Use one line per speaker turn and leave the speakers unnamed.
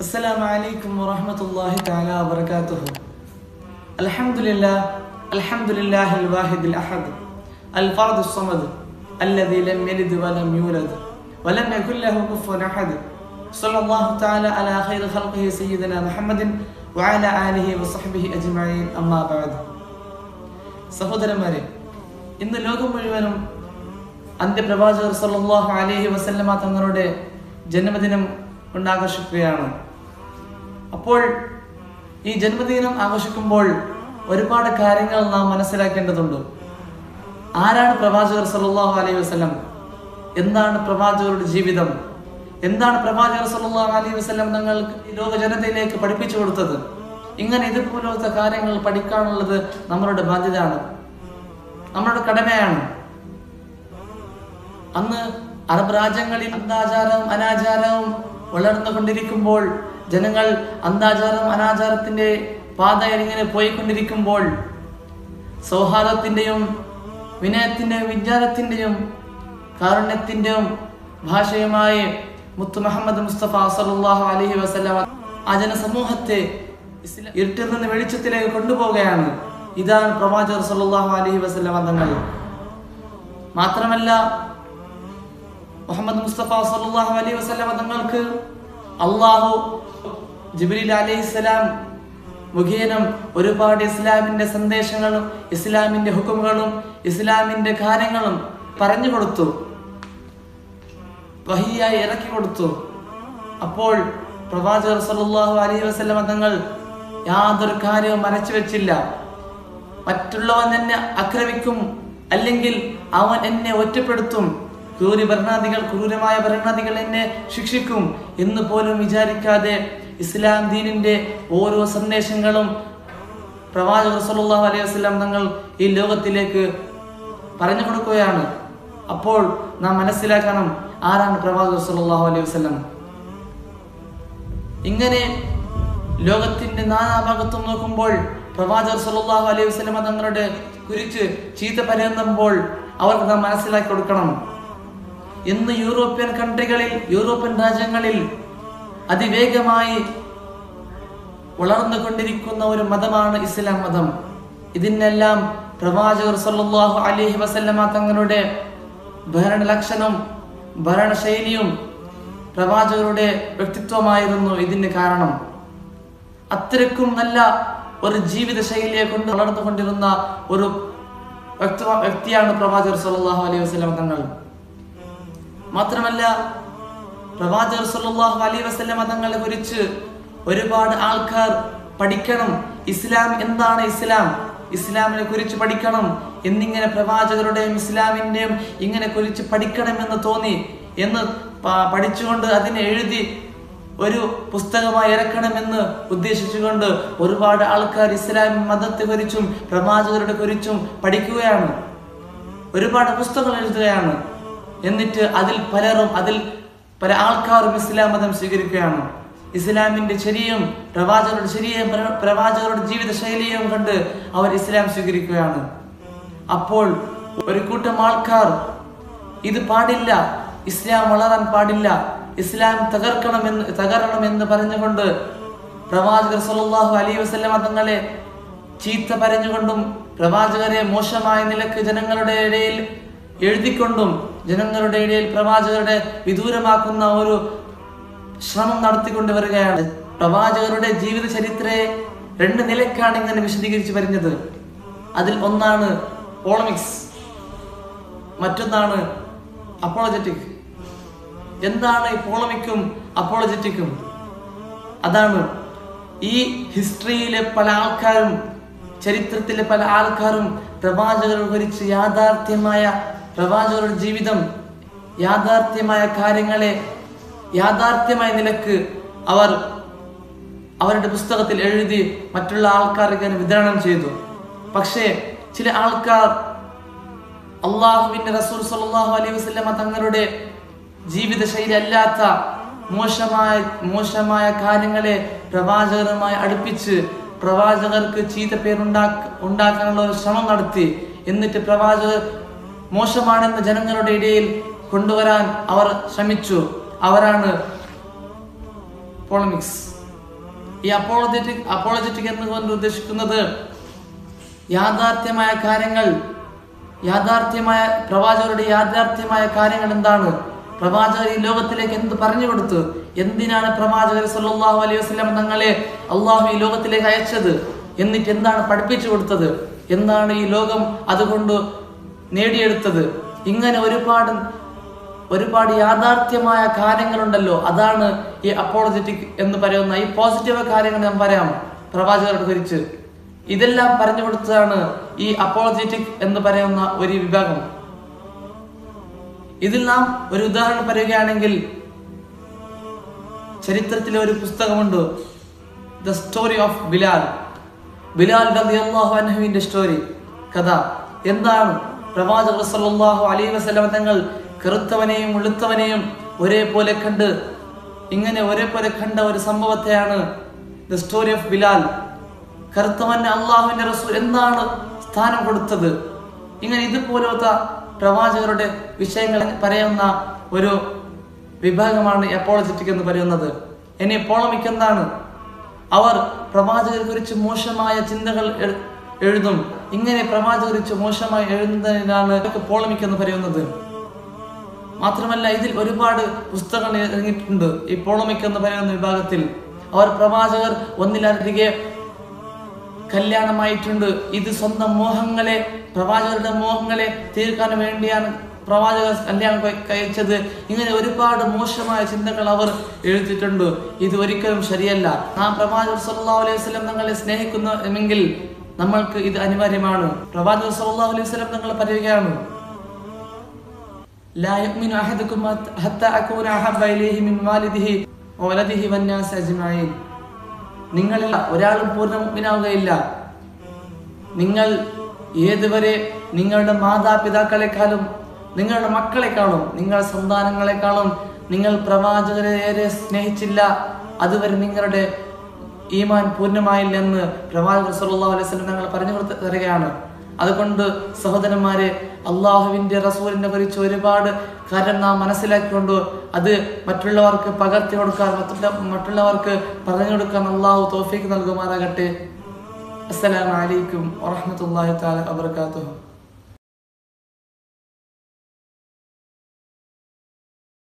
السلام عليكم ورحمة الله تعالى وبركاته الحمد لله الحمد لله الواحد الأحد الفرد الصمد الذي لم يلد ولم يولد ولم يكن له كفوا أحد صلى الله تعالى على خير خلقه سيدنا محمد وعلى آله وصحبه أجمعين أما بعد സഹോദരന്മാരെ ഇന്ന് ലോകം മുഴുവനും അന്ത്യപ്രവാചകർ സല്ലല്ലാഹു അലൈഹി വസല്ലമ തങ്ങളുടെ ജന്മദിനം കൊണ്ടാഘോഷിക്കുകയാണ് അപ്പോൾ ഈ ജന്മദിനം ആഘോഷിക്കുമ്പോൾ ഒരുപാട് കാര്യങ്ങൾ നാം മനസ്സിലാക്കേണ്ടതുണ്ട് ആരാണ് പ്രവാചകർ സല്ലല്ലാഹു അലൈഹി വസല്ലം എന്താണ് പ്രവാചകരുടെ ജീവിതം എന്താണ് പ്രവാചകർ സല്ലല്ലാഹു അലൈഹി വസല്ലം തങ്ങൾക്ക് ഈ ലോക ജനതയിലേക്ക് പഠിപ്പിച്ചു കൊടുത്തത് ഇങ്ങനെ ഇതുപോലത്തെ കാര്യങ്ങൾ പഠിക്കാനുള്ളത് നമ്മളുടെ ബാധ്യതയാണ് നമ്മളുടെ കടമയാണ് അന്ന് അറബ് രാജ്യങ്ങളിൽ അന്താചാരവും അനാചാരവും വളർന്നുകൊണ്ടിരിക്കുമ്പോൾ ജനങ്ങൾ അന്താചാരം അനാചാരത്തിന്റെ പാതയിൽ ഇങ്ങനെ പോയിക്കൊണ്ടിരിക്കുമ്പോൾ സൗഹാർദ്ദത്തിന്റെയും വിനയത്തിന്റെയും വിചാരത്തിന്റെയും കാരുണ്യത്തിന്റെയും ഭാഷയുമായി മുത്തു മുഹമ്മദ് മുസ്തഫ സല്ലല്ലാഹു അലൈഹി വസല്ലം ആ ജനസമൂഹത്തെ ഇസ്ലാ- ഇരുട്ടിൽ നിന്ന് വെളിച്ചത്തിലേക്ക് കൊണ്ടുപോവുകയാണ് ഇതാണ് പ്രവാചകർ സല്ലല്ലാഹു അലൈഹി വസല്ലം തങ്ങൾ മാത്രമല്ല മുഹമ്മദ് മുസ്തഫ സല്ലല്ലാഹു അലൈഹി വസല്ലം തങ്ങൾക്ക് അള്ളാഹു ജിബ്രീൽ അലൈഹിസ്സലാം മുഖേനം ഒരുപാട് ഇസ്ലാമിന്റെ സന്ദേശങ്ങളും ഇസ്ലാമിന്റെ ഹുക്കുമുകളും ഇസ്ലാമിന്റെ കാര്യങ്ങളും പറഞ്ഞു കൊടുത്തു വഹിയായി ഇറക്കി കൊടുത്തു അപ്പോൾ പ്രവാചകർ സല്ലല്ലാഹു അലൈഹി വസല്ലം തങ്ങൾ യാതൊരു കാര്യവും മറച്ചു വെച്ചില്ല മറ്റുള്ളവൻ എന്നെ ആക്രമിക്കും അല്ലെങ്കിൽ അവൻ എന്നെ ഒറ്റപ്പെടുത്തും ക്രൂരി ഭരണാധികൾ ക്രൂരമായ ഭരണാധികൾ എന്നെ ശിക്ഷിക്കും എന്ന് പോലും വിചാരിക്കാതെ ഇസ്ലാം ദീനിന്റെ ഓരോ സന്ദേശങ്ങളും പ്രവാചകർ സല്ലല്ലാഹു അലൈഹി വസല്ലം തങ്ങൾ ഈ ലോകത്തിലേക്ക് പറഞ്ഞു കൊടുക്കുകയാണ് അപ്പോൾ നാം മനസ്സിലാക്കണം ആരാണ് പ്രവാചകർ സല്ലല്ലാഹു അലൈഹി വസല്ലം ഇങ്ങനെ ലോകത്തിന്റെ നാനാഭാഗത്തും നോക്കുമ്പോൾ പ്രവാചകർ സല്ലല്ലാഹു അലൈഹി വസല്ലം തങ്ങളുടെ കുറിച്ച് ചീത്ത പരന്നുമ്പോൾ അവർക്ക് നാം മനസ്സിലാക്കി കൊടുക്കണം ഇന്ന് യൂറോപ്യൻ കൺട്രികളിൽ യൂറോപ്യൻ രാജ്യങ്ങളിൽ അതിവേഗമായി വളർന്നുകൊണ്ടിരിക്കുന്ന ഒരു മതമാണ് ഇസ്ലാം മതം ഇതിനെല്ലാം പ്രവാചകർ സല്ലല്ലാഹു അലൈഹി വസല്ലമ തങ്ങളുടെ ഭരണലക്ഷണം ഭരണശൈലിയും പ്രവാചകരുടെ വ്യക്തിത്വമായിരുന്നു ഇതിന് കാരണം അത്രയ്ക്കും നല്ല ഒരു ജീവിത ശൈലിയെ കൊണ്ട് വളർന്നുകൊണ്ടിരുന്ന ഒരു വ്യക്തി വ്യക്തിയാണ് പ്രവാചകർ സല്ലല്ലാഹു അലൈഹി വസല്ലം തങ്ങൾ മാത്രമല്ല പ്രവാചകർ സല്ലല്ലാഹു അലൈഹി വസല്ലം തങ്ങളെ കുറിച്ച് ഒരുപാട് ആൾക്കാർ പഠിക്കണം ഇസ്ലാം എന്താണ് ഇസ്ലാം ഇസ്ലാമിനെ കുറിച്ച് പഠിക്കണം എന്നിങ്ങനെ പ്രവാചകരുടെയും ഇസ്ലാമിന്റെയും ഇങ്ങനെ കുറിച്ച് പഠിക്കണം എന്ന് തോന്നി എന്ന് പ- പഠിച്ചുകൊണ്ട് അതിനെ എഴുതി ഒരു പുസ്തകമായി ഇറക്കണമെന്ന് ഉദ്ദേശിച്ചുകൊണ്ട് ഒരുപാട് ആൾക്കാർ ഇസ്ലാം മതത്തെ കുറിച്ചും പ്രവാചകരുടെ കുറിച്ചും പഠിക്കുകയാണ് ഒരുപാട് പുസ്തകങ്ങൾ എഴുതുകയാണ് എന്നിട്ട് അതിൽ പലരും അതിൽ പല ആൾക്കാരും ഇസ്ലാം മതം സ്വീകരിക്കുകയാണ് ഇസ്ലാമിന്റെ ശരിയും പ്രവാചകരുടെ ശരിയും പ്ര- പ്രവാചകരുടെ ജീവിത ശൈലിയും കണ്ട് അവർ ഇസ്ലാം സ്വീകരിക്കുകയാണ് അപ്പോൾ ഒരു കൂട്ടം ആൾക്കാർ ഇത് പാടില്ല ഇസ്ലാം വളരാൻ പാടില്ല ഇസ്ലാം തകർക്കണമെന്ന് തകരണമെന്ന് പറഞ്ഞുകൊണ്ട് പ്രവാചകർ സല്ലല്ലാഹു അലൈഹി വസല്ലമ തങ്ങളെ ചീത്ത പറഞ്ഞുകൊണ്ടും പ്രവാചകരെ മോശമായ നിലക്ക് ജനങ്ങളുടെ ഇടയിൽ എഴുതിക്കൊണ്ടും ജനങ്ങളുടെ ഇടയിൽ പ്രവാചകരുടെ വിദൂരമാക്കുന്ന ഒരു ശ്രമം നടത്തിക്കൊണ്ട് വരികയാണ് പ്രവാചകരുടെ ജീവിത ചരിത്രയെ രണ്ട് നിലക്കാണ് ഇങ്ങനെ വിശദീകരിച്ച് പറഞ്ഞത് അതിൽ ഒന്നാണ് പോളമിക്സ് മറ്റൊന്നാണ് അപ്പോളജറ്റിക് എന്താണ് ഈ പോളമിക്കും അപ്പോളജറ്റിക്കും അതാണ് ഈ ഹിസ്റ്ററിയിലെ പല ആൾക്കാരും ചരിത്രത്തിലെ പല ആൾക്കാരും പ്രവാചകരെ കുറിച്ച് യാഥാർത്ഥ്യമായ പ്രവാചകരുടെ ജീവിതം യാഥാർത്ഥ്യമായ കാര്യങ്ങളെ യാഥാർത്ഥ്യമായ നിലക്ക് അവർ അവരുടെ പുസ്തകത്തിൽ എഴുതി മറ്റുള്ള ആൾക്കാർക്ക് വിതരണം ചെയ്തു പക്ഷേ ചില ആൾക്കാർ അള്ളാഹുവിന്റെ റസൂൽ സല്ലല്ലാഹു അലൈഹി വസല്ലമ തങ്ങളുടെ ജീവിത ശൈലി അല്ലാത്ത മോശമായ മോശമായ കാര്യങ്ങളെ പ്രവാചകരുമായി അടുപ്പിച്ച് പ്രവാചകർക്ക് ചീത്ത പേരുണ്ടാക്ക ഉണ്ടാക്കാനുള്ള ഒരു ശ്രമം നടത്തി എന്നിട്ട് പ്രവാചകർ മോശമാണെന്ന് ജനങ്ങളുടെ ഇടയിൽ കൊണ്ടുവരാൻ അവർ ശ്രമിച്ചു അവരാണ് പോളമിക്സ് ഈ അപ്പോളജറ്റിക് അപ്പോളജറ്റിക് എന്നുകൊണ്ട് ഉദ്ദേശിക്കുന്നത് യാഥാർത്ഥ്യമായ കാര്യങ്ങൾ യാഥാർത്ഥ്യമായ പ്രവാചകരുടെ യാഥാർത്ഥ്യമായ കാര്യങ്ങൾ എന്താണ് പ്രവാചകർ ഈ ലോകത്തിലേക്ക് എന്ത് പറഞ്ഞു കൊടുത്തു എന്തിനാണ് പ്രവാചകർ സല്ലല്ലാഹു അലൈഹി വസല്ലം തങ്ങളെ അള്ളാഹു ഈ ലോകത്തിലേക്ക് അയച്ചത് എന്നിട്ട് എന്താണ് പഠിപ്പിച്ചു കൊടുത്തത് എന്താണ് ഈ ലോകം അതുകൊണ്ട് നേടിയെടുത്തത് ഇങ്ങനെ ഒരുപാട് ഒരുപാട് യാഥാർത്ഥ്യമായ കാര്യങ്ങളുണ്ടല്ലോ അതാണ് ഈ അപ്പോളജറ്റിക് എന്ന് പറയുന്ന ഈ പോസിറ്റീവ് കാര്യങ്ങൾ ഞാൻ പറയാം പ്രവാചകരുടെ കുറിച്ച് ഇതെല്ലാം പറഞ്ഞു കൊടുത്തതാണ് ഈ അപ്പോളജറ്റിക് എന്ന് പറയുന്ന ഒരു വിഭാഗം ഇതിൽ നാം ഒരു ഉദാഹരണം പറയുകയാണെങ്കിൽ ചരിത്രത്തിലെ ഒരു പുസ്തകമുണ്ട് the story of Bilal Bilal റളിയല്ലാഹു അൻഹുവിന്റെ സ്റ്റോറി കഥ എന്താണ് പ്രവാചകർ സല്ലല്ലാഹു അലൈഹി വസല്ലം തങ്ങൾ കറുത്തവനെയും വെളുത്തവനെയും ഒരേപോലെ കണ്ട് ഇങ്ങനെ ഒരേപോലെ കണ്ട ഒരു സംഭവത്തെയാണ് ദ സ്റ്റോറി ഓഫ് ബിലാൽ കറുത്തവന് അള്ളാഹുവിന്റെ റസൂൽ എന്താണ് സ്ഥാനം കൊടുത്തത് ഇങ്ങനെ ഇതുപോലത്തെ പ്രവാചകരുടെ വിഷയങ്ങൾ പറയുന്ന ഒരു വിഭാഗമാണ് എപ്പോളജറ്റിക് എന്ന് പറയുന്നത് ഇനി പോളമിക് എന്താണ് അവർ പ്രവാചകരെ കുറിച്ച് മോശമായ ചിന്തകൾ എഴു- എഴുതും ഇങ്ങനെ പ്രവാചകരെ കുറിച്ച് മോശമായി എഴുതുന്നതിനാണ് പോളമിക് എന്ന് പറയുന്നത് മാത്രമല്ല ഇതിൽ ഒരുപാട് പുസ്തകങ്ങൾ ഇറങ്ങിയിട്ടുണ്ട് ഈ പോളമിക് എന്ന് പറയുന്ന വിഭാഗത്തിൽ അവർ പ്രവാചകർ ഒന്നിലധികം കല്യാണമായിട്ടുണ്ട് ഇത് സ്വന്തം മോഹങ്ങളെ പ്രവാചകരുടെ മോഹങ്ങളെ തീർക്കാൻ വേണ്ടിയാണ് പ്രവാചകർ കല്യാണം കഴി- കഴിച്ചത് ഇങ്ങനെ ഒരുപാട് മോശമായ ചിന്തകൾ അവർ എഴുതിയിട്ടുണ്ട് ഇത് ഒരിക്കലും ശരിയല്ല നാം പ്രവാചകർ സല്ലല്ലാഹു അലൈഹി വസല്ലം തങ്ങളെ സ്നേഹിക്കുന്നുവെങ്കിൽ നമ്മൾക്ക് ഇത് അനിവാര്യമാണ് പ്രവാചകർ സല്ലല്ലാഹു അലൈഹി വസല്ലം തങ്ങൾ പറയുകയാണ് لا يؤمن أحدكم حتى أكون أحب إليه من والده وولده والناس أجمعين നിങ്ങളിൽ ഒരാളും പൂർണ്ണ മുഗ്മിനാവുകയില്ല നിങ്ങൾ ഏതുവരെ നിങ്ങളുടെ മാതാപിതാക്കളെക്കാളും നിങ്ങളുടെ മക്കളെക്കാളും നിങ്ങളുടെ സന്താനങ്ങളെക്കാളും നിങ്ങൾ പ്രവാചകരെ ഏറെ സ്നേഹിച്ചില്ല അതുവരെ നിങ്ങളുടെ ഈമാൻ പൂർണ്ണമായില്ലെന്ന് പ്രവാചകർ സല്ലല്ലാഹു അലൈഹി വസല്ലം ഞങ്ങൾ പറഞ്ഞു കൊടുത്ത് തരികയാണ് അതുകൊണ്ട് സഹോദരന്മാരെ അള്ളാഹുവിന്റെ റസൂലിനെ കുറിച്ച് ഒരുപാട് കാര്യം നാം മനസ്സിലാക്കിക്കൊണ്ട് അത് മറ്റുള്ളവർക്ക് പകർത്തി കൊടുക്കാൻ മറ്റുള്ള മറ്റുള്ളവർക്ക് പറഞ്ഞു കൊടുക്കാൻ അള്ളാഹു തോഫീക്ക് നൽകുമാറാകട്ടെ അസ്സലാമു അലൈക്കും വറഹ്മത്തുള്ളാഹി തആല വബറകാതുഹു